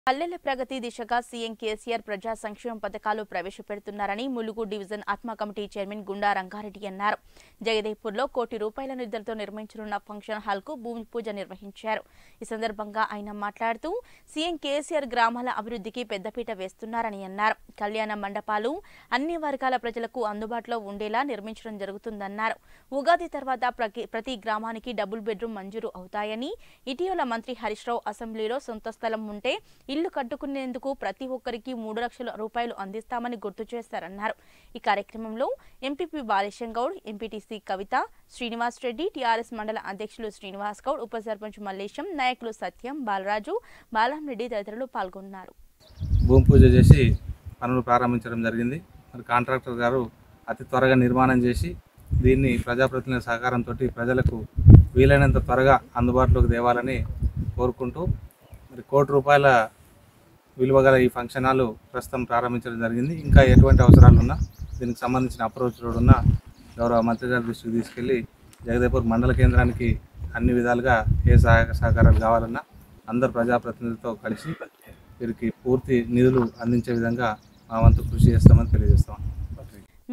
పల్లెల ప్రగతి దిశగా సీఎం కేసీఆర్ ప్రజా సంక్షేమ పథకాలు ప్రవేశపెడుతున్నారని Mulugu division ATMA committee chairman Gunda Rangareddy అన్నారు జగదేవ్పూర్లో కోటి రూపాయల నిధులతో నిర్మించనున్న ఫంక్షన్ హాల్ కు భూమి పూజ నిర్వహించారు ఈ సందర్భంగా ఆయన మాట్లాడుతూ సీఎం కేసీఆర్ గ్రామాల అభివృద్ధికి పెద్దపీట వేస్తున్నారని అన్నారు కళ్యాణ మండపాలు అన్ని వర్గాల ప్రజలకు అందుబాటులో ఉండేలా నిర్మించడం జరుగుతుందన్నారు ఉగాది తర్వాత ప్రతి- ప్రతి గ్రామానికి డబుల్ బెడ్రూమ్ మంజూరు అవుతాయని ఇటీవల మంత్రి హరీష్ రావు అసెంబ్లీలో సొంత స్థలం ఉంటే ఇల్లు కట్టుకునేందుకు ప్రతి ఒక్కరికి మూడు లక్షల రూపాయలు అందిస్తామని గుర్తు చేశారన్నారు ఈ కార్యక్రమంలో MPP Balesham Goud MPTC Kavitha Srinivas Reddy TRS మండల అధ్యక్షులు శ్రీనివాస్ గౌడ్ ఉప సర్పంచ్ మల్లేశం నాయకులు సత్యం బాలరాజు బాలంరెడ్డి తదితరులు పాల్గొన్నారు భూమి పూజ చేసి పనులు ప్రారంభించడం జరిగింది మరి కాంట్రాక్టర్ గారు అతి త్వరగా నిర్మాణం చేసి దీన్ని ప్రజాప్రతినిధుల సహకారంతో ప్రజలకు వీలైనంత త్వరగా అందుబాటులోకి తేవాలని కోరుకుంటూ మరి కోటి రూపాయల విలువ గల ఈ ఫంక్షన్ హాల్ ప్రస్తుతం ప్రారంభించడం జరిగింది ఇంకా ఎటువంటి అవసరాలు ఉన్నా దీనికి సంబంధించిన అప్రోచ్ రోడ్ ఉన్న గౌరవ మంత్రి గారి దృష్టికి తీసుకెళ్ళి జగదేపూర్ మండల కేంద్రానికి అన్ని విధాలుగా ఏ సహాయక సహకారాలు కావాలన్నా అందరు ప్రజాప్రతినిధులతో కలిసి వీరికి పూర్తి నిధులు అందించే విధంగా మా వంతు కృషి చేస్తామని తెలియజేస్తాం